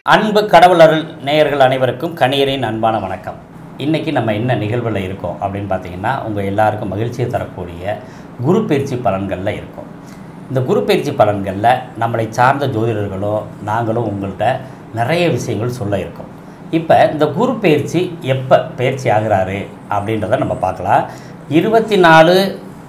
அன்பு கடவுளர்கள் நேயர்கள் அனைவருக்கும் கணியரின் அன்பான வணக்கம் இன்றைக்கி நம்ம என்ன நிகழ்வில் இருக்கோம் அப்படின்னு பார்த்தீங்கன்னா உங்கள் எல்லாருக்கும் மகிழ்ச்சியை தரக்கூடிய குரு பயிற்சி பலன்களில் இருக்கோம் இந்த குரு பயிற்சி பலன்களில் நம்மளை சார்ந்த ஜோதிடர்களும் நாங்களும் உங்கள்கிட்ட நிறைய விஷயங்கள் சொல்ல இருக்கோம் இப்போ இந்த குரு பயிற்சி எப்போ பயிற்சி ஆகுறாரு அப்படின்றத நம்ம பார்க்கலாம் இருபத்தி நாலு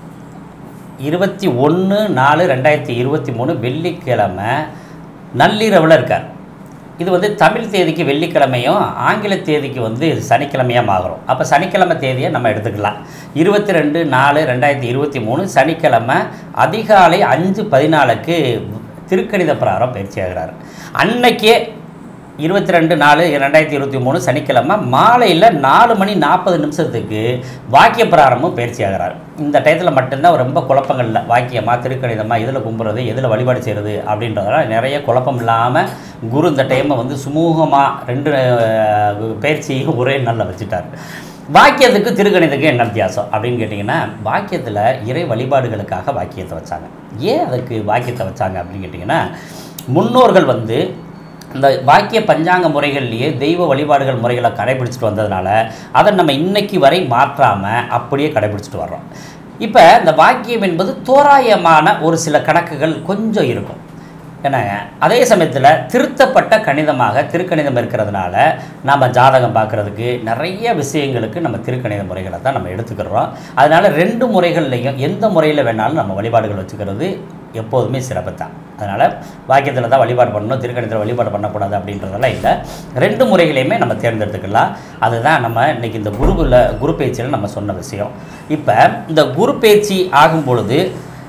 இருபத்தி ஒன்று நாலு ரெண்டாயிரத்தி இருபத்தி மூணு வெள்ளிக்கிழமை நள்ளிரவில் இருக்கார் இது வந்து தமிழ் தேதிக்கு வெள்ளிக்கிழமையும் ஆங்கில தேதிக்கு வந்து சனிக்கிழமையாக ஆகிறோம் அப்போ சனிக்கிழமை தேதியை நம்ம எடுத்துக்கலாம் இருபத்தி ரெண்டு நாலு ரெண்டாயிரத்தி இருபத்தி மூணு சனிக்கிழமை அதிகாலை அஞ்சு பதினாலுக்கு திருக்கணித பிரகாரம் பயிற்சி ஆகிறார் அன்னைக்கே இருபத்தி ரெண்டு நாலு ரெண்டாயிரத்தி இருபத்தி மூணு சனிக்கிழமை மாலையில் நாலு மணி நாற்பது நிமிஷத்துக்கு வாக்கிய பிராரம்பம் பயிற்சி ஆகிறார் இந்த டயத்தில் மட்டும்தான் ரொம்ப குழப்பங்கள் இல்லை வாக்கியமா திருக்கணிதமாக எதில் கும்புறது எதில் வழிபாடு செய்கிறது அப்படின்றதெல்லாம் நிறைய குழப்பம் இல்லாமல் குரு இந்த டைமை வந்து சுமூகமாக ரெண்டு அஹ், பயிற்சியும் ஒரே நாளில் வச்சுட்டார் வாக்கியத்துக்கு திருக்கணிதத்துக்கு என்ன வித்தியாசம் அப்படின்னு கேட்டிங்கன்னா வாக்கியத்தில் இறை வழிபாடுகளுக்காக வாக்கியத்தை வச்சாங்க ஏன் அதுக்கு வாக்கியத்தை வச்சாங்க அப்படின்னு கேட்டிங்கன்னா முன்னோர்கள் வந்து இந்த வாக்கிய பஞ்சாங்க முறைகள்லேயே தெய்வ வழிபாடுகள் முறைகளை கடைபிடிச்சிட்டு வந்ததுனால அதை நம்ம இன்னைக்கு வரை மாற்றாமல் அப்படியே கடைபிடிச்சிட்டு வர்றோம் இப்போ இந்த வாக்கியம் என்பது தோராயமான ஒரு சில கணக்குகள் கொஞ்சம் இருக்கும் ஏன்னா அதே சமயத்தில் திருத்தப்பட்ட கணிதமாக திருக்கணிதம் இருக்கிறதுனால நம்ம ஜாதகம் பார்க்குறதுக்கு நிறைய விஷயங்களுக்கு நம்ம திருக்கணித முறைகளை தான் நம்ம எடுத்துக்கிறோம் அதனால் ரெண்டு முறைகள்லையும் எந்த முறையில் வேணாலும் நம்ம வழிபாடுகள் வச்சுக்கிறது எப்போதுமே சிறப்பு தான் அதனால் வாக்கியத்தில் தான் வழிபாடு பண்ணணும் திருக்கணிதத்தில் வழிபாடு பண்ணக்கூடாது அப்படின்றதெல்லாம் இல்லை ரெண்டு முறைகளையுமே நம்ம தேர்ந்தெடுத்துக்கலாம் அதுதான் நம்ம இன்றைக்கி இந்த குருவில் குரு பயிற்சியில் நம்ம சொன்ன விஷயம் இப்போ இந்த குரு பயிற்சி ஆகும் பொழுது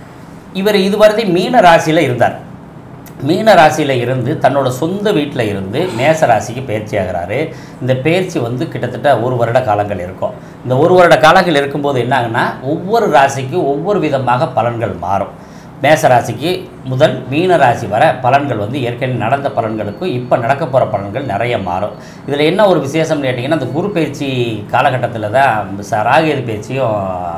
இவர் இதுவரை மீன ராசியில் இருந்தார் மீன ராசியில் இருந்து தன்னோட சொந்த வீட்டில் இருந்து மேச ராசிக்கு பயிற்சி ஆகிறாரு இந்த பயிற்சி வந்து கிட்டத்தட்ட ஒரு வருட காலங்கள் இருக்கும் இந்த ஒரு வருட காலங்கள் இருக்கும்போது என்ன ஆகுன்னா ஒவ்வொரு ராசிக்கு ஒவ்வொரு விதமாக பலன்கள் மாறும் மேச ராசிக்கு முதல் மீன ராசி வர பலன்கள் வந்து ஏற்கனவே நடந்த பலன்களுக்கும் இப்போ நடக்க போகிற பலன்கள் நிறைய மாறும் இதில் என்ன ஒரு விசேஷம்னு கேட்டிங்கன்னா இந்த குரு பயிற்சி காலகட்டத்தில் தான் ச- ராகு பயிற்சியும்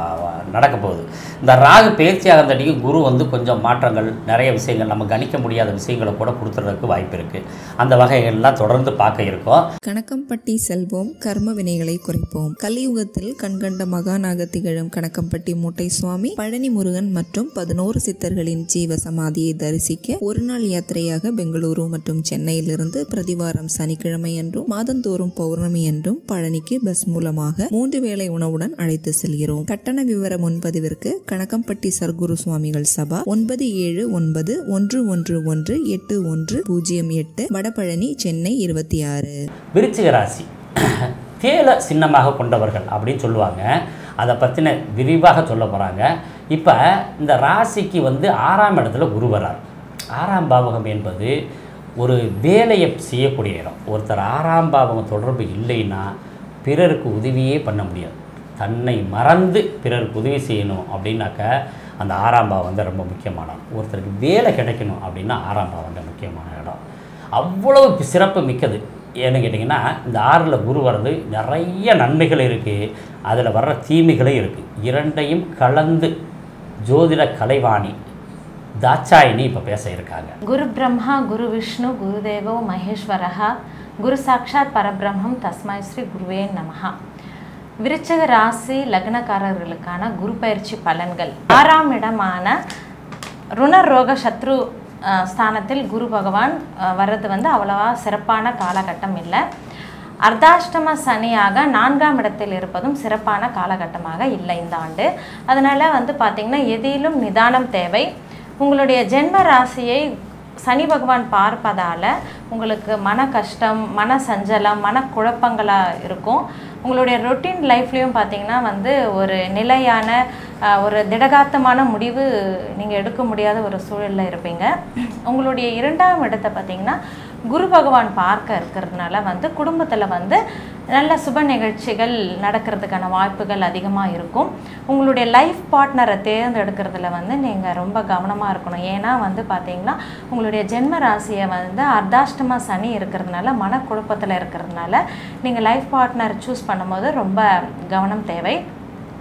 நடக்க போகுது இந்த ராகு பயிற்சி ஆகிறதாட்டிக்கும் குரு வந்து கொஞ்சம் மாற்றங்கள் நிறைய விஷயங்கள் நம்ம கணிக்க முடியாத விஷயங்களை கூட கொடுத்துறதுக்கு வாய்ப்பு இருக்குது அந்த வகைகள்லாம் தொடர்ந்து பார்க்க இருக்கோம் கணக்கம்பட்டி செல்வோம் கர்ம வினைகளை குறைப்போம் கலியுகத்தில் கண்கண்ட மகானாக திகழும் கணக்கம்பட்டி மூட்டை சுவாமி பழனி முருகன் மற்றும் பதினோரு சித்தர்களின் ஜீவ சமாதியை தரிசிக்க ஒரு நாள் யாத்திரையாக பெங்களூரு மற்றும் சென்னையிலிருந்து பிரதிவாரம் சனிக்கிழமை என்றும் மாதந்தோறும் பௌர்ணமி என்றும் பழனிக்கு பஸ் மூலமாக மூன்று வேளை உணவுடன் அழைத்து செல்கிறோம் கட்டண விவர முன்பதிவிற்கு கணக்கம்பட்டி சர்க்குரு சுவாமிகள் சபா ஒன்பது ஏழு ஒன்பது ஒன்று ஒன்று ஒன்று எட்டு ஒன்று பூஜ்ஜியம் எட்டு வடபழனி சென்னை இருபத்தி ஆறு விருச்சிக ராசி தேல சின்னமாக கொண்டவர்கள் அப்படின்னு சொல்லுவாங்க அதை பற்றின விரிவாக சொல்ல போகிறாங்க இப்போ இந்த ராசிக்கு வந்து ஆறாம் இடத்துல குரு வரார் ஆறாம் பாவகம் என்பது ஒரு வேலையை செய்யக்கூடிய இடம் ஒருத்தர் ஆறாம் பாவகம் தொடர்பு இல்லைன்னா பிறருக்கு உதவியே பண்ண முடியாது தன்னை மறந்து பிறருக்கு உதவி செய்யணும் அப்படின்னாக்க அந்த ஆறாம் பாவம் வந்து ரொம்ப முக்கியமான இடம். ஒருத்தருக்கு வேலை கிடைக்கணும் அப்படின்னா ஆறாம் பாவம் தான் முக்கியமான இடம் அவ்வளவு சிறப்பு மிக்கது ஏன்னு கேட்டிங்கன்னா இந்த ஆறில் குரு வர்றது நிறைய நன்மைகள் இருக்குது அதில் வர்ற தீமைகளும் இருக்குது இரண்டையும் கலந்து ஜோதிட கலைவாணி தாட்சாயினி இப்போ பேச இருக்காங்க குரு பிரம்மா குரு விஷ்ணு குருதேவோ மகேஸ்வரः குரு சாட்சாத் பரபிரம்மம் தஸ்மை ஸ்ரீ குருவே நமஹா விருச்சக ராசி லக்னக்காரர்களுக்கான குரு பயிற்சி பலன்கள் ஆறாம் இடமான ருணரோக சத்ரு அஹ், ஸ்தானத்தில் குரு பகவான் அஹ், வர்றது வந்து அவ்வளவா சிறப்பான காலகட்டம் இல்லை அர்த்தாஷ்டம சனியாக நான்காம் இடத்தில் இருப்பதும் சிறப்பான காலகட்டமாக இல்லை இந்த ஆண்டு அதனால் வந்து பார்த்திங்கன்னா எதிலும் நிதானம் தேவை உங்களுடைய ஜென்ம ராசியை சனி பகவான் பார்ப்பதால் உங்களுக்கு மன கஷ்டம் மன சஞ்சலம் மன குழப்பங்களாக இருக்கும் உங்களுடைய ரொட்டீன் லைஃப்லேயும் பார்த்தீங்கன்னா வந்து ஒரு நிலையான ஆஹ், ஒரு திடகாத்தமான முடிவு நீங்கள் எடுக்க முடியாத ஒரு சூழலில் இருப்பீங்க உங்களுடைய இரண்டாம் இடத்தை பார்த்தீங்கன்னா குரு பகவான் பார்க்க இருக்கிறதுனால வந்து குடும்பத்தில் வந்து நல்ல சுப நிகழ்ச்சிகள் நடக்கிறதுக்கான வாய்ப்புகள் அதிகமாக இருக்கும் உங்களுடைய லைஃப் பார்ட்னரை தேர்ந்தெடுக்கிறதுல வந்து நீங்கள் ரொம்ப கவனமாக இருக்கணும் ஏன்னா வந்து பார்த்தீங்கன்னா உங்களுடைய ஜென்ம ராசியை வந்து அர்த்தாஷ்டம சனி இருக்கிறதுனால மனக்குழப்பத்தில் இருக்கிறதுனால நீங்கள் லைஃப் பார்ட்னர் சூஸ் பண்ணும்போது ரொம்ப கவனம் தேவை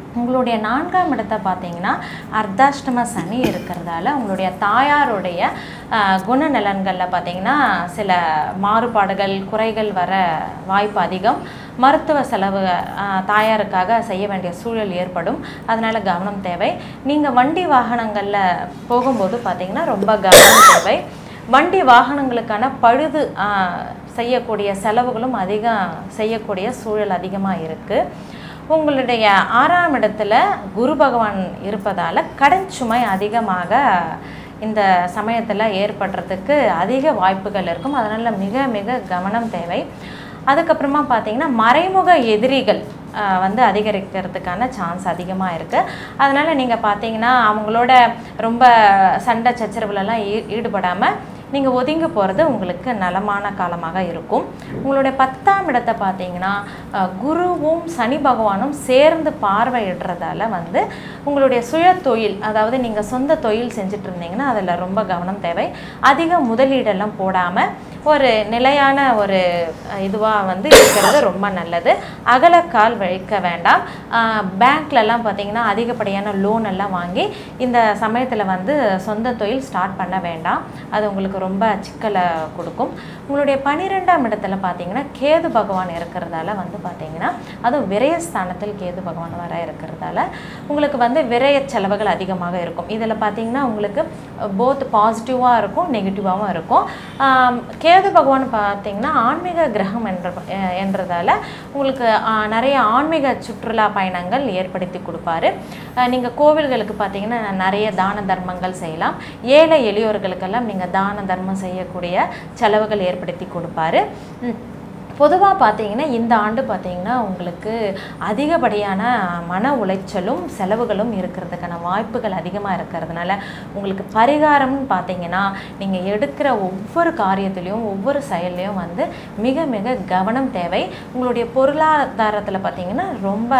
உங்களுடைய நான்காம் இடத்தை பார்த்தீங்கன்னா அர்த்தாஷ்டம சனி இருக்கிறதால உங்களுடைய தாயாருடைய ஆஹ், குணநலன்களில் பார்த்தீங்கன்னா சில மாறுபாடுகள் குறைகள் வர வாய்ப்பு அதிகம் மருத்துவ செலவு ஆஹ், தாயாருக்காக செய்ய வேண்டிய சூழல் ஏற்படும் அதனால் கவனம் தேவை நீங்கள் வண்டி வாகனங்களில் போகும்போது பார்த்தீங்கன்னா ரொம்ப கவனம் தேவை வண்டி வாகனங்களுக்கான பழுது ஆஹ், செய்யக்கூடிய செலவுகளும் அதிகம் செய்யக்கூடிய சூழல் அதிகமாக இருக்குது உங்களுடைய ஆறாம் இடத்துல குரு பகவான் இருப்பதால் கடன் சுமை அதிகமாக இந்த சமயத்தில் ஏற்படுறதுக்கு அதிக வாய்ப்புகள் இருக்கும் அதனால் மிக மிக கவனம் தேவை அதுக்கப்புறமா பார்த்தீங்கன்னா மறைமுக எதிரிகள் ஆஹ், வந்து அதிகரிக்கிறதுக்கான சான்ஸ் அதிகமாக இருக்குது அதனால் நீங்கள் பார்த்தீங்கன்னா அவங்களோட ரொம்ப சண்டை சச்சரவுலலாம் ஈ ஈடுபடாமல் நீங்கள் ஒதுங்கி போகிறது உங்களுக்கு நலமான காலமாக இருக்கும் உங்களுடைய பத்தாம் இடத்தை பார்த்தீங்கன்னா அஹ், குருவும் சனி பகவானும் சேர்ந்து பார்வையிடுறதால வந்து உங்களுடைய சுய தொழில் அதாவது நீங்கள் சொந்த தொழில் செஞ்சுட்டு இருந்தீங்கன்னா அதில் ரொம்ப கவனம் தேவை அதிக முதலீடெல்லாம் போடாமல் ஒரு நிலையான ஒரு இதுவாக வந்து இருக்கிறது ரொம்ப நல்லது அகலக்கால் வைக்க வேண்டாம் பேங்க்லலாம் பார்த்தீங்கன்னா அதிகப்படியான லோன் எல்லாம் வாங்கி இந்த சமயத்தில் வந்து சொந்த தொழில் ஸ்டார்ட் பண்ண வேண்டாம் அது உங்களுக்கு ரொம்ப சிக்கலை கொடுக்கும் உங்களுடைய பன்னிரெண்டாம் இடத்துல பார்த்தீங்கன்னா கேது பகவான் இருக்கிறதால வந்து பார்த்தீங்கன்னா அதுவும் விரயஸ்தானத்தில் கேது பகவான் வர இருக்கிறதால உங்களுக்கு வந்து விரய செலவுகள் அதிகமாக இருக்கும் இதில் பார்த்தீங்கன்னா உங்களுக்கு போத் பாசிட்டிவாக இருக்கும் நெகட்டிவாகவும் இருக்கும் ஆம், கேது பகவான் பார்த்தீங்கன்னா ஆன்மீக கிரகம் என்ற அஹ், என்றதால உங்களுக்கு ஆஹ், நிறைய ஆன்மீக சுற்றுலா பயணங்கள் ஏற்படுத்தி கொடுப்பாரு நீங்கள் கோவில்களுக்கு பார்த்தீங்கன்னா நிறைய தான தர்மங்கள் செய்யலாம் ஏழை எளியோர்களுக்கெல்லாம் நீங்கள் தான தர்மம் செய்யக்கூடிய செலவுகள் ஏற்படுத்தி கொடுப்பாரு ம். பொதுவாக பார்த்தீங்கன்னா இந்த ஆண்டு பார்த்தீங்கன்னா உங்களுக்கு அதிகப்படியான மன உளைச்சலும் செலவுகளும் இருக்கிறதுக்கான வாய்ப்புகள் அதிகமாக இருக்கிறதுனால உங்களுக்கு பரிகாரம்னு பார்த்தீங்கன்னா நீங்கள் எடுக்கிற ஒவ்வொரு காரியத்திலையும் ஒவ்வொரு செயல்லையும் வந்து மிக மிக கவனம் தேவை உங்களுடைய பொருளாதாரத்தில் பார்த்தீங்கன்னா ரொம்ப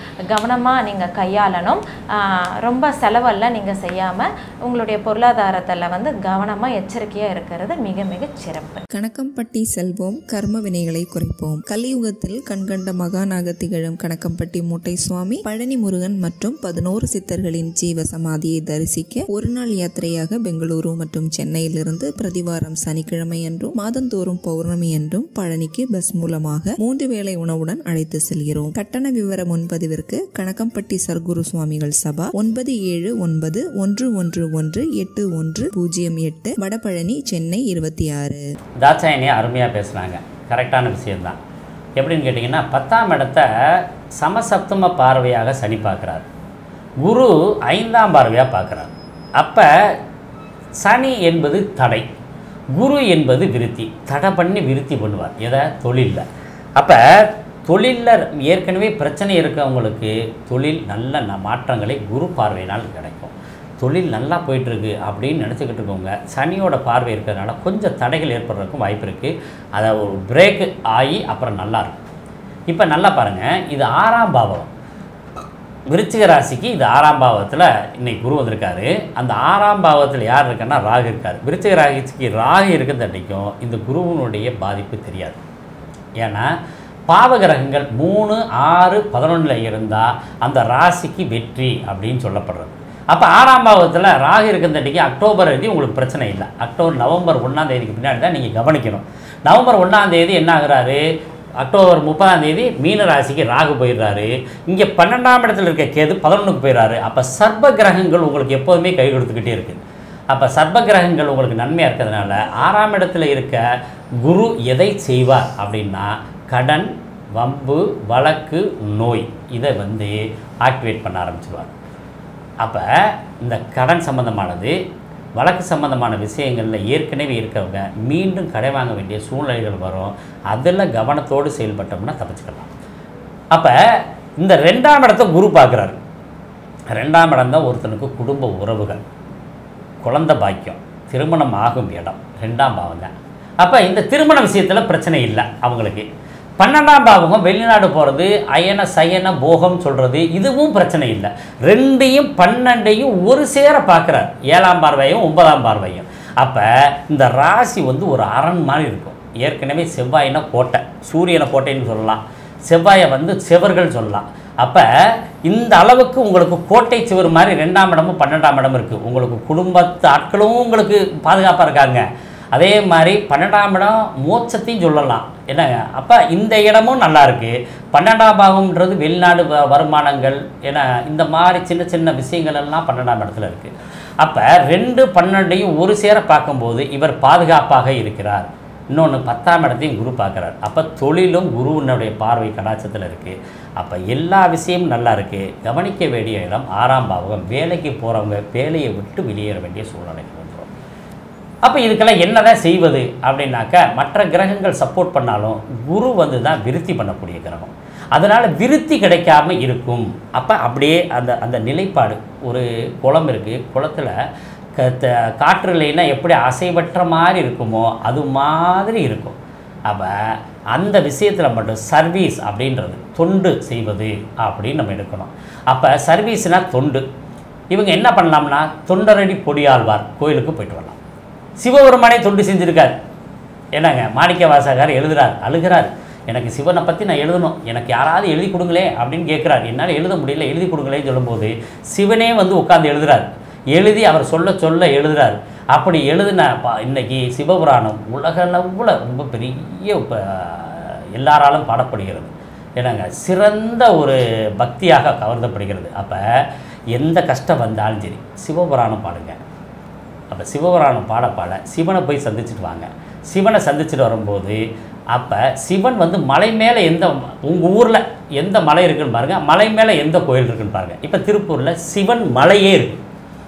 கவனமாக நீங்கள் கையாளணும் ஆஹ் ரொம்ப செலவெல்லாம் நீங்கள் செய்யாமல் உங்களுடைய பொருளாதாரத்தில் வந்து கவனமாக எச்சரிக்கையாக இருக்கிறது மிக மிக சிறப்பு கணக்கம்பட்டி செல்வோம் கர்ம வினைகளை குறைப்போம் கலியுகத்தில் கண்கண்ட மகானாக திகழும் கணக்கம்பட்டி மூட்டை சுவாமி பழனி முருகன் மற்றும் பதினோரு சித்தர்களின் ஜீவ சமாதியை தரிசிக்க ஒரு நாள் யாத்திரையாக பெங்களூரு மற்றும் சென்னையிலிருந்து பிரதிவாரம் சனிக்கிழமை என்றும் மாதந்தோறும் பௌர்ணமி என்றும் பழனிக்கு பஸ் மூலமாக மூன்று வேளை உணவுடன் அழைத்து செல்கிறோம் கட்டண விவர முன்பதிவிற்கு கணக்கம்பட்டி சர்க்குரு சுவாமிகள் சபா ஒன்பது ஏழு ஒன்பது ஒன்று ஒன்று ஒன்று எட்டு ஒன்று பூஜ்ஜியம் எட்டு வடபழனி சென்னை இருபத்தி ஆறு தாட்சாயணி அருமையாக பேசுனாங்க கரெக்டான விஷயம்தான் எப்படின்னு கேட்டிங்கன்னா பத்தாம் இடத்த சமசப்தம பார்வையாக சனி பார்க்குறார் குரு ஐந்தாம் பார்வையாக பார்க்குறார் அப்போ சனி என்பது தடை குரு என்பது விருத்தி தடை பண்ணி விருத்தி பண்ணுவார் எதை தொழிலில் அப்போ தொழிலில் ஏற்கனவே பிரச்சனை இருக்கவங்களுக்கு தொழில் நல்ல ந- மாற்றங்களை குரு பார்வையினால் கிடைக்கும் தொழில் நல்லா போயிட்டுருக்கு அப்படின்னு நினச்சிக்கிட்டு இருக்கவங்க சனியோட பார்வை இருக்கிறதுனால கொஞ்சம் தடைகள் ஏற்படுறதுக்கும் வாய்ப்பு இருக்குது அதை ஒரு பிரேக்கு ஆகி அப்புறம் நல்லா இருக்கும் இப்போ நல்லா பாருங்கள் இது ஆறாம் பாவம் விருச்சிக ராசிக்கு இது ஆறாம் பாவத்தில் இன்னைக்கு குரு வந்திருக்காரு அந்த ஆறாம் பாவத்தில் யார் இருக்கான்னா ராகு இருக்கார் விருச்சிக ராசிக்கு ராகு இருக்கிறதட்டிக்கும் இந்த குருவினுடைய பாதிப்பு தெரியாது ஏன்னா பாவகிரகங்கள் மூணு ஆறு பதினொன்றில் இருந்தால் அந்த ராசிக்கு வெற்றி அப்படின்னு சொல்லப்படுறது அப்போ ஆறாம் பாவத்தில் ராகு இருக்கிறதட்டிக்கு அக்டோபர் எழுதி உங்களுக்கு பிரச்சனை இல்லை அக்டோபர் நவம்பர் ஒன்றாம் தேதிக்கு பின்னாடி தான் நீங்கள் கவனிக்கணும் நவம்பர் ஒன்றாம் தேதி என்ன ஆகுறாரு அக்டோபர் முப்பதாம் தேதி மீன ராசிக்கு ராகு போயிடுறாரு இங்கே பன்னெண்டாம் இடத்துல இருக்க கேது பதினொன்றுக்கு போயிடுறாரு அப்போ சர்ப்ப கிரகங்கள் உங்களுக்கு எப்போதுமே கை கொடுத்துக்கிட்டே இருக்குது அப்போ சர்ப்ப கிரகங்கள் உங்களுக்கு நன்மையாக இருக்கிறதுனால ஆறாம் இடத்துல இருக்க குரு எதை செய்வார் அப்படின்னா கடன் வம்பு வழக்கு நோய் இதை வந்து ஆக்டிவேட் பண்ண ஆரம்பிச்சிருவார் அப்போ இந்த கடன் சம்பந்தமானது வழக்கு சம்பந்தமான விஷயங்களில் ஏற்கனவே இருக்கவங்க மீண்டும் கடை வாங்க வேண்டிய சூழ்நிலைகள் வரும் அதில் கவனத்தோடு செயல்பட்டோம்னா தப்பிச்சுக்கலாம் அப்போ இந்த ரெண்டாம் இடத்த குரு பார்க்குறாரு ரெண்டாம் இடம் தான் ஒருத்தனுக்கு குடும்ப உறவுகள் குழந்தை பாக்கியம் திருமணம் ஆகும் இடம் ரெண்டாம் பாவம் தான் அப்போ இந்த திருமண விஷயத்தில் பிரச்சனை இல்லை அவங்களுக்கு பன்னெண்டாம் பாவகம் வெளிநாடு போகிறது அயன சயன போகம் சொல்கிறது இதுவும் பிரச்சனை இல்லை ரெண்டையும் பன்னெண்டையும் ஒரு சேர பார்க்குறார் ஏழாம் பார்வையும் ஒன்பதாம் பார்வையும் அப்போ இந்த ராசி வந்து ஒரு அரண் மாதிரி இருக்கும் ஏற்கனவே செவ்வாயினா கோட்டை சூரியனை கோட்டைன்னு சொல்லலாம் செவ்வாயை வந்து செவர்கள் சொல்லலாம் அப்போ இந்த அளவுக்கு உங்களுக்கு கோட்டை சுவர் மாதிரி ரெண்டாம் இடமும் பன்னெண்டாம் இடம் இருக்குது உங்களுக்கு குடும்பத்து ஆட்களும் உங்களுக்கு பாதுகாப்பாக இருக்காங்க அதே மாதிரி பன்னெண்டாம் இடம் மோட்சத்தையும் சொல்லலாம் என்னங்க அப்போ இந்த இடமும் நல்லா இருக்கு பன்னெண்டாம் பாகம்ன்றது வெளிநாடு வ- வருமானங்கள் ஏன்னா இந்த மாதிரி சின்ன சின்ன விஷயங்கள் எல்லாம் பன்னெண்டாம் இடத்துல இருக்குது அப்போ ரெண்டு பன்னெண்டையும் ஒரு சேர பார்க்கும்போது இவர் பாதுகாப்பாக இருக்கிறார் இன்னொன்று பத்தாம் இடத்தையும் குரு பார்க்குறார் அப்போ தொழிலும் குருவினுடைய பார்வை கடாச்சத்தில் இருக்குது அப்போ எல்லா விஷயமும் நல்லா இருக்குது கவனிக்க வேண்டிய இடம் ஆறாம் பாவகம் வேலைக்கு போகிறவங்க வேலையை விட்டு வெளியேற வேண்டிய சூழ்நிலைக்கு வந்துடும் அப்போ இதுக்கெல்லாம் என்னதான் செய்வது அப்படின்னாக்கா மற்ற கிரகங்கள் சப்போர்ட் பண்ணாலும் குரு வந்து தான் விருத்தி பண்ணக்கூடிய கிரகம் அதனால் விருத்தி கிடைக்காம இருக்கும் அப்போ அப்படியே அந்த அந்த நிலைப்பாடு ஒரு குளம் இருக்குது குளத்தில் க த- காற்று இல்லைன்னா எப்படி அசைவற்ற மாதிரி இருக்குமோ அது மாதிரி இருக்கும் அப்போ அந்த விஷயத்தில் மட்டும் சர்வீஸ் அப்படின்றது தொண்டு செய்வது அப்படின்னு நம்ம எடுக்கணும் அப்போ சர்வீஸ்னால் தொண்டு இவங்க என்ன பண்ணலாம்னா தொண்டரடி பொடியாழ்வார் கோயிலுக்கு போயிட்டு வரலாம் சிவபெருமானே தொண்டு செஞ்சுருக்கார் என்னங்க மாணிக்க வாசகர் எழுதுறார் அழுகிறார் எனக்கு சிவனை பற்றி நான் எழுதணும் எனக்கு யாராவது எழுதி கொடுங்களே அப்படின்னு கேட்குறாரு என்னால் எழுத முடியல எழுதி கொடுங்களேன்னு சொல்லும்போது சிவனே வந்து உட்கார்ந்து எழுதுறார் எழுதி அவர் சொல்ல சொல்ல எழுதுறார் அப்படி எழுதின பா இன்னைக்கு சிவபுராணம் உலகளவில் ரொம்ப பெரிய ப- எல்லாராலும் பாடப்படுகிறது என்னங்க சிறந்த ஒரு பக்தியாக கவர்ந்தப்படுகிறது அப்போ எந்த கஷ்டம் வந்தாலும் சரி சிவபுராணம் பாடுங்க அப்போ சிவபுராணம் பாட பாட சிவனை போய் சந்திச்சுட்டு வாங்க சிவனை சந்திச்சுட்டு வரும்போது அப்போ சிவன் வந்து மலை மேலே எந்த உங்கள் ஊரில் எந்த மலை இருக்குன்னு பாருங்கள் மலை மேலே எந்த கோயில் இருக்குன்னு பாருங்கள் இப்போ திருப்பூரில் சிவன் மலையே இருக்குது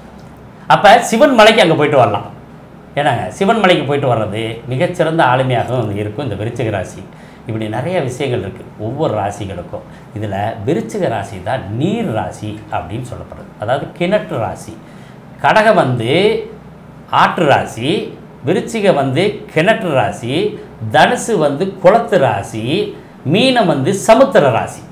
அப்போ சிவன் மலைக்கு அங்கே போயிட்டு வரலாம் ஏன்னாங்க சிவன் மலைக்கு போயிட்டு வர்றது மிகச்சிறந்த ஆளுமையாகவும் இருக்கும் இந்த விருச்சிக ராசி இப்படி நிறைய விஷயங்கள் இருக்குது ஒவ்வொரு ராசிகளுக்கும் இதில் விருச்சிக ராசி தான் நீர் ராசி அப்படின்னு சொல்லப்படுது அதாவது கிணற்று ராசி கடகம் வந்து ஆற்று ராசி விருச்சிக வந்து கிணற்று ராசி தனுசு வந்து குளத்து ராசி மீனம் வந்து சமுத்திர ராசி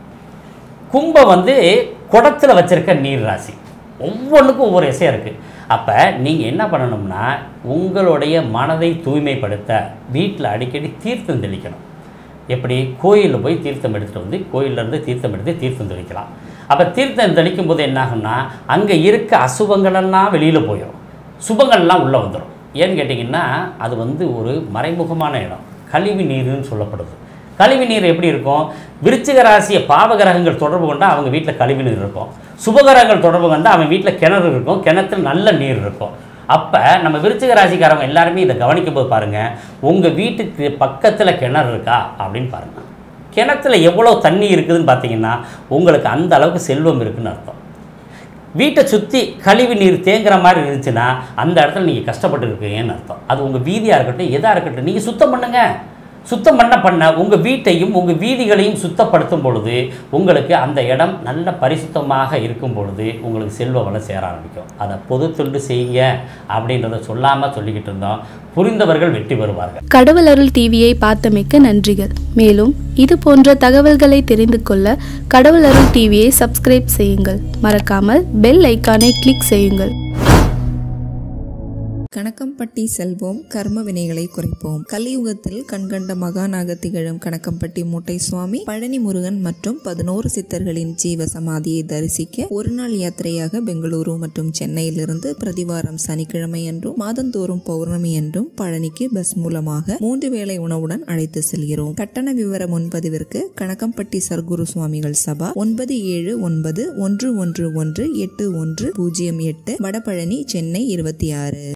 கும்பம் வந்து குடத்தில் வச்சிருக்க நீர் ராசி ஒவ்வொன்றுக்கும் ஒவ்வொரு விஷயம் இருக்குது அப்போ நீங்கள் என்ன பண்ணணும்னா உங்களுடைய மனதை தூய்மைப்படுத்த வீட்டில் அடிக்கடி தீர்த்தம் தெளிக்கணும் எப்படி கோயிலில் போய் தீர்த்தம் எடுத்துகிட்டு வந்து கோயிலேருந்து தீர்த்தம் எடுத்து தீர்த்தம் தெளிக்கலாம் அப்போ தீர்த்தம் தெளிக்கும் போது என்ன ஆகும்னா அங்கே இருக்க அசுபங்களெல்லாம் வெளியில் போயிடும் சுபங்கள்லாம் உள்ளே வந்துடும் ஏன்னு கேட்டிங்கன்னா அது வந்து ஒரு மறைமுகமான இடம் கழிவு நீருன்னு சொல்லப்படுது கழிவு நீர் எப்படி இருக்கும் விருச்சிக ராசியை பாவகிரகங்கள் தொடர்பு கொண்டா அவங்க வீட்டில் கழிவு நீர் இருக்கும் சுபகிரகங்கள் தொடர்பு கொண்டா அவன் வீட்டில் கிணறு இருக்கும் கிணத்துல நல்ல நீர் இருக்கும் அப்போ நம்ம விருச்சிக ராசிக்காரவங்க எல்லாருமே இதை கவனிக்கும் போது பாருங்கள் உங்கள் வீட்டுக்கு பக்கத்தில் கிணறு இருக்கா அப்படின்னு பாருங்கள் கிணத்துல எவ்வளோ தண்ணி இருக்குதுன்னு பார்த்தீங்கன்னா உங்களுக்கு அந்த அளவுக்கு செல்வம் இருக்குன்னு அர்த்தம் வீட்டை சுற்றி கழிவு நீர் தேங்குற மாதிரி இருந்துச்சுன்னா அந்த இடத்துல நீங்கள் கஷ்டப்பட்டு இருக்கீங்கன்னு அர்த்தம் அது உங்கள் வீதியாக இருக்கட்டும் எதாக இருக்கட்டும் நீங்கள் சுத்தம் பண்ணுங்க சுத்தம் பண்ண பண்ண உங்கள் வீட்டையும் உங்கள் வீதிகளையும் சுத்தப்படுத்தும் பொழுது உங்களுக்கு அந்த இடம் நல்ல பரிசுத்தமாக இருக்கும் பொழுது உங்களுக்கு செல்வ வளம் சேர ஆரம்பிக்கும் அதை பொது தொண்டு செய்யுங்க அப்படின்றத சொல்லாமல் சொல்லிக்கிட்டு இருந்தோம் புரிந்தவர்கள் வெற்றி பெறுவார்கள் கடவுள் அருள் டிவியை பார்த்தமைக்க நன்றிகள் மேலும் இது போன்ற தகவல்களை தெரிந்து கொள்ள கடவுள் அருள் டிவியை சப்ஸ்கிரைப் செய்யுங்கள் மறக்காமல் பெல் ஐக்கானை கிளிக் செய்யுங்கள் கணக்கம்பட்டி செல்வோம் கர்ம வினைகளை குறைப்போம் கலியுகத்தில் கண்கண்ட மகானாக திகழும் கணக்கம்பட்டி மூட்டை சுவாமி பழனி முருகன் மற்றும் பதினோரு சித்தர்களின் ஜீவ சமாதியை தரிசிக்க ஒரு நாள் யாத்திரையாக பெங்களூரு மற்றும் சென்னையிலிருந்து பிரதிவாரம் சனிக்கிழமை என்றும் மாதந்தோறும் பௌர்ணமி என்றும் பழனிக்கு பஸ் மூலமாக மூன்று வேளை உணவுடன் அழைத்து செல்கிறோம் கட்டண விவர முன்பதிவிற்கு கணக்கம்பட்டி சர்க்குரு சுவாமிகள் சபா ஒன்பது ஏழு ஒன்பது ஒன்று ஒன்று ஒன்று எட்டு ஒன்று பூஜ்ஜியம் எட்டு வடபழனி சென்னை இருபத்தி ஆறு